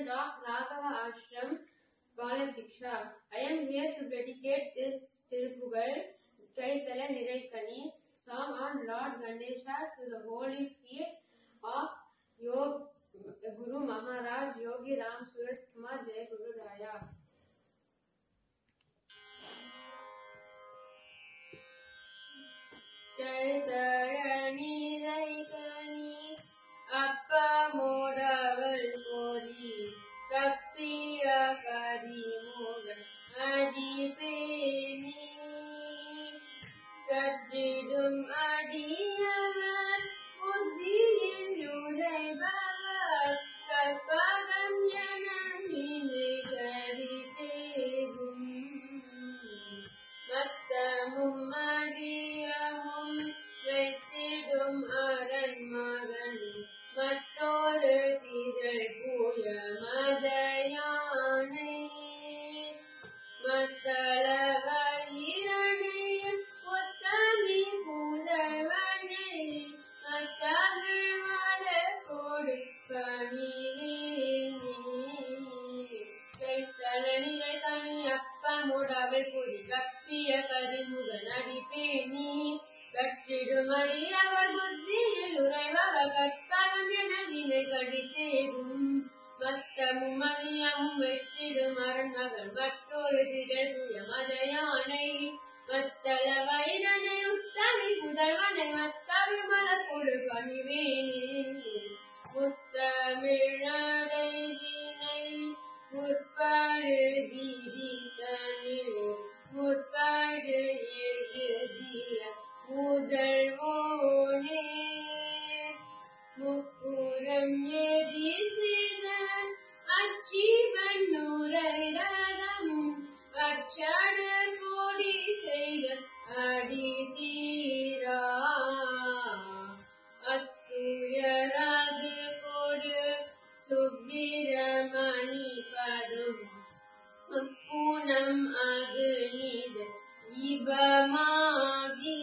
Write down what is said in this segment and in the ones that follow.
student of Raghava Ashram Balasiksha. I am here to dedicate this Tirupugal Kaitala Niraikani song on Lord Ganesha to the holy feet of Yog Guru Maharaj Yogi Ram Surat Kumar Jai Guru Raya. கைதழநீரை கணி அப்பமோடவள் பொறி கப்பிய கரிமுகன் அடிபேணி கற்றிடும் அடியவர் புத்தியில் நுழைபவர் கற்பகம் என நிலைகடி தேகும் மத்தமும் மதியமும் வைத்திடும் அரண் மகன் மற்றொரு திரள் பூய மதயானை மத்தள வயிரணையும் ஒத்தமி புதவனை மத்தமிழ் மலக்கோடு பணிவேனே கைத்தளனிலை கனி அப்பமுடவள் பொறி கப்பிய கரிமுகன் அடிப்பேணி கற்றிடுமடி அவர் புத்தியில் உறைவவ கற்பகம் என வினை கடித்தேகும் மத்தமும் மதியமும் வைத்திடும் அரண்மகன் மற்றொரு திகழ்வுய மதையானை மத்தள வைரனை உத்தமி புதல்வனை மத்தமிழ் மலர்கொடு பணிவேனே முத்தமிழடை வினை முற்படு கீதி தனில் முற்படு எழுதிய முதல்வோனே முப்புறம் எரி செய்த அச்சிவன் நுரை ரதம் அச்சடு கோடி செய்த அடி தீரா அத்துயராது கொடு சுப்பிரமணி படும் பூனம் அது நீது இபமாகி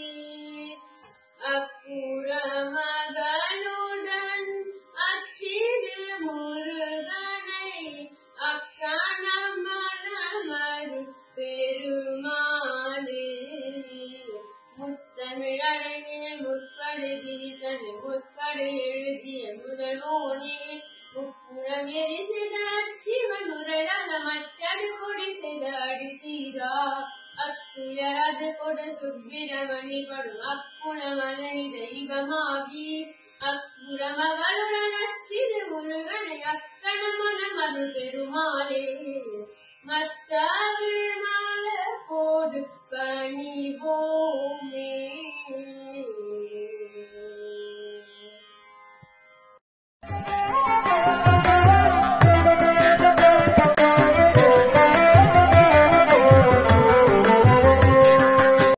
அக்குற மகனுடன் அச்சிறு முருகனை அக்கணம் மனமரு பெருமாளே முத்தமிழடைவினை முற்படு திரிதனை முற்படு எழுதிய முதல்வோனே முப்புறம் எரி செய்த சிவன் உரடாத மச்சடு கொடி செய்த அடி தீரா அத்துயரது கொட சுப்பிரமணி படும் அப்புண மகனி தெய்வமாகி அக்குற மகளுடன் அச்சிறு முருகனை அக்கணமன மது பெருமாளே மத்தாவில் மலர் கோடு பணிவோமே